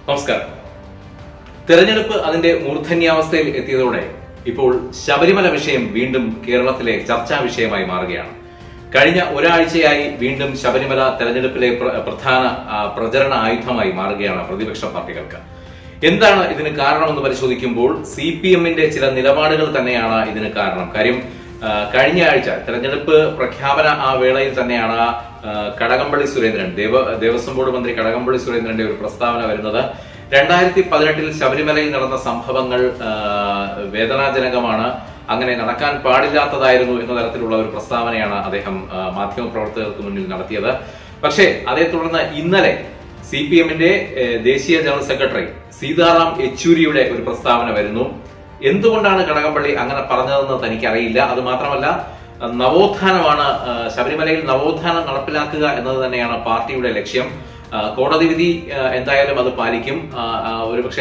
നമസ്കാരം തെരഞ്ഞെടുപ്പ് അതിന്റെ മൂർധന്യാവസ്ഥയിൽ എത്തിയതോടെ ഇപ്പോൾ ശബരിമല വിഷയം വീണ്ടും കേരളത്തിലെ ചർച്ചാ വിഷയമായി മാറുകയാണ് കഴിഞ്ഞ ഒരാഴ്ചയായി വീണ്ടും ശബരിമല തെരഞ്ഞെടുപ്പിലെ പ്ര- പ്രധാന ആ, പ്രചരണ ആയുധമായി മാറുകയാണ് പ്രതിപക്ഷ പാർട്ടികൾക്ക് എന്താണ് ഇതിന് കാരണമെന്ന് പരിശോധിക്കുമ്പോൾ സി പി എമ്മിന്റെ ചില നിലപാടുകൾ തന്നെയാണ് ഇതിന് കാരണം കാര്യം ആ, കഴിഞ്ഞ ആഴ്ച തെരഞ്ഞെടുപ്പ് പ്രഖ്യാപന ആ വേളയിൽ തന്നെയാണ് ആ, കടകംപള്ളി സുരേന്ദ്രൻ ദേവ ദേവസ്വം ബോർഡ് മന്ത്രി കടകംപള്ളി സുരേന്ദ്രന്റെ ഒരു പ്രസ്താവന വരുന്നത് രണ്ടായിരത്തി പതിനെട്ടിൽ ശബരിമലയിൽ നടന്ന സംഭവങ്ങൾ ആ, വേദനാജനകമാണ് അങ്ങനെ നടക്കാൻ പാടില്ലാത്തതായിരുന്നു എന്ന തരത്തിലുള്ള ഒരു പ്രസ്താവനയാണ് അദ്ദേഹം ആ, മാധ്യമപ്രവർത്തകർക്ക് മുന്നിൽ നടത്തിയത് പക്ഷേ അതേ തുടർന്ന് ഇന്നലെ സി പി എമ്മിന്റെ ദേശീയ ജനറൽ സെക്രട്ടറി സീതാറാം യെച്ചൂരിയുടെ ഒരു പ്രസ്താവന വരുന്നു എന്തുകൊണ്ടാണ് കടകംപള്ളി അങ്ങനെ പറഞ്ഞതെന്ന് തനിക്കറിയില്ല അത് മാത്രമല്ല അഹ് നവോത്ഥാനമാണ് അഹ് ശബരിമലയിൽ നവോത്ഥാനം നടപ്പിലാക്കുക എന്നത് തന്നെയാണ് പാർട്ടിയുടെ ലക്ഷ്യം അഹ് കോടതി വിധി അഹ് എന്തായാലും അത് പാലിക്കും അഹ് അഹ് ഒരുപക്ഷെ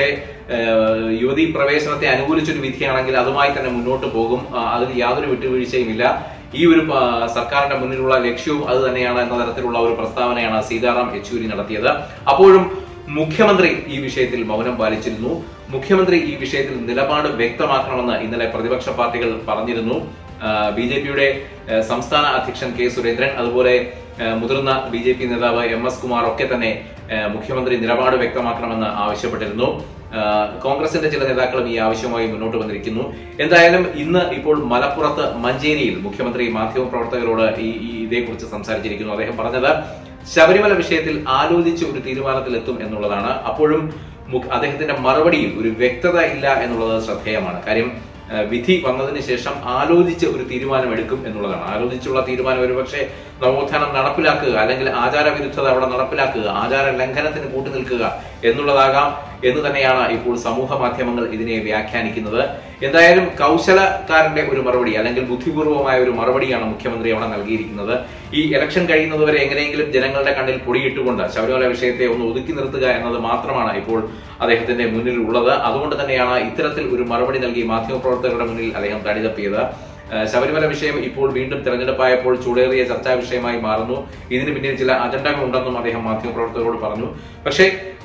അഹ് യുവതി പ്രവേശനത്തെ അനുകൂലിച്ചൊരു വിധിയാണെങ്കിൽ അതുമായി തന്നെ മുന്നോട്ട് പോകും അഹ് അതിൽ യാതൊരു വിട്ടുവീഴ്ചയുമില്ല ഈ ഒരു അഹ് സർക്കാരിന്റെ മുന്നിലുള്ള ലക്ഷ്യവും അത് തന്നെയാണ് എന്ന തരത്തിലുള്ള ഒരു പ്രസ്താവനയാണ് സീതാറാം യെച്ചൂരി നടത്തിയത് അപ്പോഴും മുഖ്യമന്ത്രി ഈ വിഷയത്തിൽ മൗനം പാലിച്ചിരുന്നു മുഖ്യമന്ത്രി ഈ വിഷയത്തിൽ നിലപാട് വ്യക്തമാക്കണമെന്ന് ഇന്നലെ പ്രതിപക്ഷ പാർട്ടികൾ പറഞ്ഞിരുന്നു ബി ജെ പിയുടെ സംസ്ഥാന അധ്യക്ഷൻ കെ സുരേന്ദ്രൻ അതുപോലെ ആ, മുതിർന്ന ബി ജെ പി നേതാവ് എം എസ് കുമാർ ഒക്കെ തന്നെ ആ, മുഖ്യമന്ത്രി നിലപാട് വ്യക്തമാക്കണമെന്ന് ആവശ്യപ്പെട്ടിരുന്നു ആ, കോൺഗ്രസിന്റെ ചില നേതാക്കളും ഈ ആവശ്യവുമായി മുന്നോട്ട് വന്നിരിക്കുന്നു എന്തായാലും ഇന്ന് ഇപ്പോൾ മലപ്പുറത്ത് മഞ്ചേരിയിൽ മുഖ്യമന്ത്രി മാധ്യമപ്രവർത്തകരോട് ഈ ഈ ഇതേക്കുറിച്ച് സംസാരിച്ചിരിക്കുന്നു അദ്ദേഹം പറഞ്ഞത് ശബരിമല വിഷയത്തിൽ ആലോചിച്ച് ഒരു തീരുമാനത്തിലെത്തും എന്നുള്ളതാണ് അപ്പോഴും മുഖ- അദ്ദേഹത്തിന്റെ മറുപടിയിൽ ഒരു വ്യക്തത ഇല്ല എന്നുള്ളത് ശ്രദ്ധേയമാണ് കാര്യം ആ, വിധി വന്നതിന് ശേഷം ആലോചിച്ച് ഒരു തീരുമാനം എടുക്കും എന്നുള്ളതാണ് ആലോചിച്ചുള്ള തീരുമാനം ഒരുപക്ഷെ നവോത്ഥാനം നടപ്പിലാക്കുക അല്ലെങ്കിൽ ആചാരവിരുദ്ധത അവിടെ നടപ്പിലാക്കുക ആചാര ലംഘനത്തിന് കൂട്ടുനിൽക്കുക എന്നുള്ളതാകാം എന്ന് തന്നെയാണ് ഇപ്പോൾ സമൂഹ മാധ്യമങ്ങൾ ഇതിനെ വ്യാഖ്യാനിക്കുന്നത് എന്തായാലും കൗശലക്കാരന്റെ ഒരു മറുപടി അല്ലെങ്കിൽ ബുദ്ധിപൂർവമായ ഒരു മറുപടിയാണ് മുഖ്യമന്ത്രി അവിടെ നൽകിയിരിക്കുന്നത് ഈ ഇലക്ഷൻ കഴിയുന്നതുവരെ എങ്ങനെയെങ്കിലും ജനങ്ങളുടെ കണ്ണിൽ പൊടിയിട്ടുകൊണ്ട് ശബരിമല വിഷയത്തെ ഒന്ന് ഒതുക്കി നിർത്തുക എന്നത് മാത്രമാണ് ഇപ്പോൾ അദ്ദേഹത്തിന്റെ മുന്നിൽ ഉള്ളത് അതുകൊണ്ട് തന്നെയാണ് ഇത്തരത്തിൽ ഒരു മറുപടി നൽകി മാധ്യമപ്രവർത്തകരുടെ മുന്നിൽ അദ്ദേഹം തടിതപ്പിയത് ഏഹ് ശബരിമല വിഷയം ഇപ്പോൾ വീണ്ടും തെരഞ്ഞെടുപ്പായപ്പോൾ ചൂടേറിയ ചർച്ചാ വിഷയമായി മാറുന്നു ഇതിന് പിന്നിൽ ചില അജണ്ടകൾ ഉണ്ടെന്നും അദ്ദേഹം മാധ്യമപ്രവർത്തകരോട് പറഞ്ഞു പക്ഷേ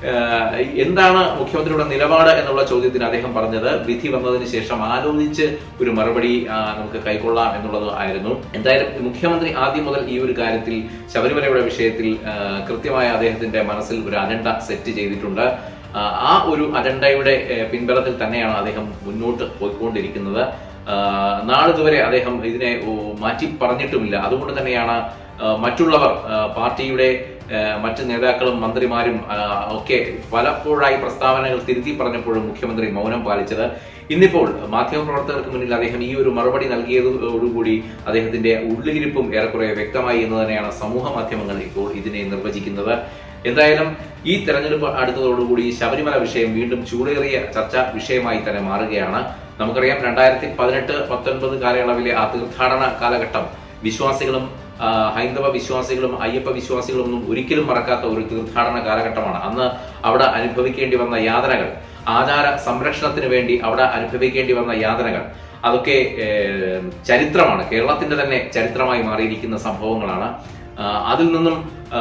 ഏഹ് എന്താണ് മുഖ്യമന്ത്രിയുടെ നിലപാട് എന്നുള്ള ചോദ്യത്തിന് അദ്ദേഹം പറഞ്ഞത് വിധി വന്നതിന് ശേഷം ആലോചിച്ച് ഒരു മറുപടി ആ, നമുക്ക് കൈക്കൊള്ളാം എന്നുള്ളത് ആയിരുന്നു എന്തായാലും മുഖ്യമന്ത്രി ആദ്യം മുതൽ ഈ ഒരു കാര്യത്തിൽ ശബരിമലയുടെ വിഷയത്തിൽ ആ, കൃത്യമായ അദ്ദേഹത്തിന്റെ മനസ്സിൽ ഒരു അജണ്ട സെറ്റ് ചെയ്തിട്ടുണ്ട് ആ, ആ ഒരു അജണ്ടയുടെ ഏഹ്, പിൻബലത്തിൽ തന്നെയാണ് അദ്ദേഹം മുന്നോട്ട് പോയിക്കൊണ്ടിരിക്കുന്നത് ആ, നാളിതുവരെ അദ്ദേഹം ഇതിനെ ഓ, മാറ്റി പറഞ്ഞിട്ടുമില്ല അതുകൊണ്ട് തന്നെയാണ് ആ, മറ്റുള്ളവർ ആ, പാർട്ടിയുടെ ആ, മറ്റ് നേതാക്കളും മന്ത്രിമാരും ആ, ഒക്കെ പലപ്പോഴായി പ്രസ്താവനകൾ തിരുത്തി പറഞ്ഞപ്പോഴും മുഖ്യമന്ത്രി മൗനം പാലിച്ചത് ഇന്നിപ്പോൾ മാധ്യമപ്രവർത്തകർക്ക് മുന്നിൽ അദ്ദേഹം ഈ ഒരു മറുപടി നൽകിയതോടുകൂടി അദ്ദേഹത്തിന്റെ ഉള്ളിലിരിപ്പും ഏറെക്കുറെ വ്യക്തമായി എന്ന് തന്നെയാണ് സമൂഹ മാധ്യമങ്ങൾ ഇപ്പോൾ ഇതിനെ നിർവചിക്കുന്നത് എന്തായാലും ഈ തെരഞ്ഞെടുപ്പ് അടുത്തതോടുകൂടി ശബരിമല വിഷയം വീണ്ടും ചൂടേറിയ ചർച്ചാ വിഷയമായി തന്നെ മാറുകയാണ് നമുക്കറിയാം രണ്ടായിരത്തി പതിനെട്ട് പത്തൊൻപത് കാലയളവിലെ ആ തീർത്ഥാടന കാലഘട്ടം വിശ്വാസികളും ആ, ഹൈന്ദവ വിശ്വാസികളും അയ്യപ്പ വിശ്വാസികളും ഒന്നും ഒരിക്കലും മറക്കാത്ത ഒരു തീർത്ഥാടന കാലഘട്ടമാണ് അന്ന് അവിടെ അനുഭവിക്കേണ്ടി വന്ന യാതനകൾ ആചാര സംരക്ഷണത്തിന് വേണ്ടി അവിടെ അനുഭവിക്കേണ്ടി വന്ന യാതനകൾ അതൊക്കെ ഏഹ്, ചരിത്രമാണ് കേരളത്തിന്റെ തന്നെ ചരിത്രമായി മാറിയിരിക്കുന്ന സംഭവങ്ങളാണ് ആ, അതിൽ നിന്നും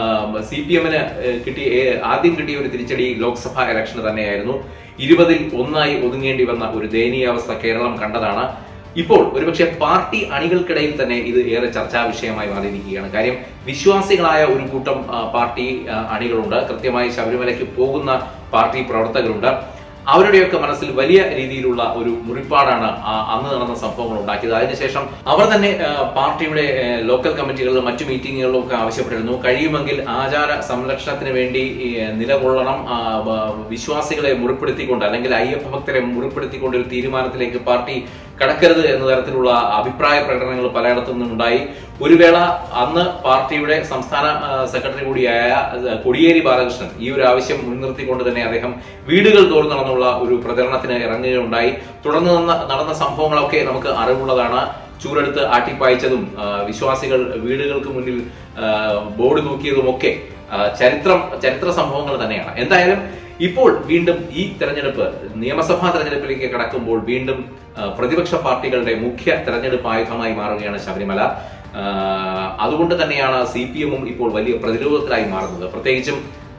സി പി എമ്മിന് കിട്ടിയ ഏ- ആദ്യം കിട്ടിയ ഒരു തിരിച്ചടി ലോക്സഭാ ഇലക്ഷന് തന്നെയായിരുന്നു ഇരുപതിൽ ഒന്നായി ഒതുങ്ങേണ്ടി വന്ന ഒരു ദയനീയാവസ്ഥ കേരളം കണ്ടതാണ് ഇപ്പോൾ ഒരുപക്ഷെ പാർട്ടി അണികൾക്കിടയിൽ തന്നെ ഇത് ഏറെ ചർച്ചാ വിഷയമായി മാറിയിരിക്കുകയാണ് കാര്യം വിശ്വാസികളായ ഒരു കൂട്ടം ആ, പാർട്ടി ആ, അണികളുണ്ട് കൃത്യമായി ശബരിമലയ്ക്ക് പോകുന്ന പാർട്ടി പ്രവർത്തകരുണ്ട് അവരുടെയൊക്കെ മനസ്സിൽ വലിയ രീതിയിലുള്ള ഒരു മുറിപ്പാടാണ് ആ അന്ന് നടന്ന സംഭവങ്ങൾ ഉണ്ടാക്കിയത് അതിനുശേഷം അവർ തന്നെ ആ, പാർട്ടിയുടെ ആ, ലോക്കൽ കമ്മിറ്റികളിലും മറ്റു മീറ്റിങ്ങുകളിലും ഒക്കെ ആവശ്യപ്പെട്ടിരുന്നു കഴിയുമെങ്കിൽ ആചാര സംരക്ഷണത്തിന് വേണ്ടി ഈ, നിലകൊള്ളണം ആ, വ- വിശ്വാസികളെ മുറിപ്പെടുത്തിക്കൊണ്ട് അല്ലെങ്കിൽ അയ്യപ്പ ഭക്തരെ മുറിപ്പെടുത്തിക്കൊണ്ട് ഒരു തീരുമാനത്തിലേക്ക് പാർട്ടി കടക്കരുത് എന്ന തരത്തിലുള്ള അഭിപ്രായ പ്രകടനങ്ങൾ പലയിടത്തു നിന്നും ഉണ്ടായി ഒരു വേള അന്ന് പാർട്ടിയുടെ സംസ്ഥാന ആ, സെക്രട്ടറി കൂടിയായ ആ, കൊടിയേരി ബാലകൃഷ്ണൻ ഈ ഒരു ആവശ്യം മുൻനിർത്തിക്കൊണ്ട് തന്നെ അദ്ദേഹം വീടുകൾ തോറും നടന്നുള്ള ഒരു പ്രചരണത്തിന് ഇറങ്ങുകയുണ്ടായി തുടർന്ന് നടന്ന നടന്ന സംഭവങ്ങളൊക്കെ നമുക്ക് അറിവുള്ളതാണ് ചൂരെടുത്ത് ആട്ടിപ്പായച്ചതും ആ, വിശ്വാസികൾ വീടുകൾക്ക് മുന്നിൽ ആ, ബോർഡ് തൂക്കിയതുമൊക്കെ ആ, ചരിത്രം ചരിത്ര സംഭവങ്ങൾ തന്നെയാണ് എന്തായാലും ഇപ്പോൾ വീണ്ടും ഈ തെരഞ്ഞെടുപ്പ് നിയമസഭാ തെരഞ്ഞെടുപ്പിലേക്ക് കടക്കുമ്പോൾ വീണ്ടും ആ, പ്രതിപക്ഷ പാർട്ടികളുടെ മുഖ്യ തെരഞ്ഞെടുപ്പ് ആയുധമായി മാറുകയാണ് ശബരിമല ആ, അതുകൊണ്ട് തന്നെയാണ് സി പി എമ്മും ഇപ്പോൾ വലിയ പ്രതിരോധത്തിലായി മാറുന്നത് പ്രത്യേകിച്ചും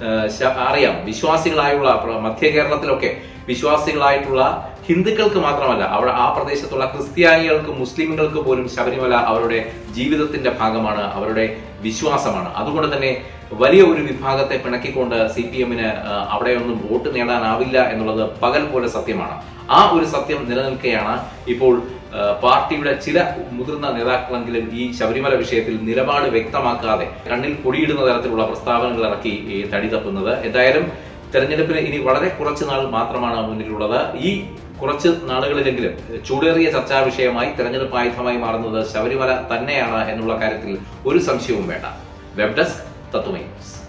ഏഹ്, ശ- അറിയാം വിശ്വാസികളായുള്ള പ്ര- മധ്യ കേരളത്തിലൊക്കെ വിശ്വാസികളായിട്ടുള്ള ഹിന്ദുക്കൾക്ക് മാത്രമല്ല അവിടെ ആ പ്രദേശത്തുള്ള ക്രിസ്ത്യാനികൾക്ക് മുസ്ലിമുകൾക്ക് പോലും ശബരിമല അവരുടെ ജീവിതത്തിന്റെ ഭാഗമാണ് അവരുടെ വിശ്വാസമാണ് അതുകൊണ്ട് തന്നെ വലിയ ഒരു വിഭാഗത്തെ പിണക്കിക്കൊണ്ട് സി പി എമ്മിന് അവിടെയൊന്നും വോട്ട് നേടാനാവില്ല എന്നുള്ളത് പകൽ പോലെ സത്യമാണ് ആ ഒരു സത്യം നിലനിൽക്കെയാണ് ഇപ്പോൾ ആ, പാർട്ടിയുടെ ചില മുതിർന്ന നേതാക്കളെങ്കിലും ഈ ശബരിമല വിഷയത്തിൽ നിലപാട് വ്യക്തമാക്കാതെ കണ്ണിൽ പൊടിയിടുന്ന തരത്തിലുള്ള പ്രസ്താവനകൾ ഇറക്കി ഈ തടി തപ്പുന്നത് എന്തായാലും തെരഞ്ഞെടുപ്പിന് ഇനി വളരെ കുറച്ച് നാൾ മാത്രമാണ് മുന്നിലുള്ളത് ഈ കുറച്ച് നാളുകളിലെങ്കിലും ചൂടേറിയ ചർച്ചാ വിഷയമായി തെരഞ്ഞെടുപ്പ് ആയുധമായി മാറുന്നത് ശബരിമല തന്നെയാണ് എന്നുള്ള കാര്യത്തിൽ ഒരു സംശയവും വേണ്ട വെബ് ഡെസ്ക് തത്വമൈ ന്യൂസ്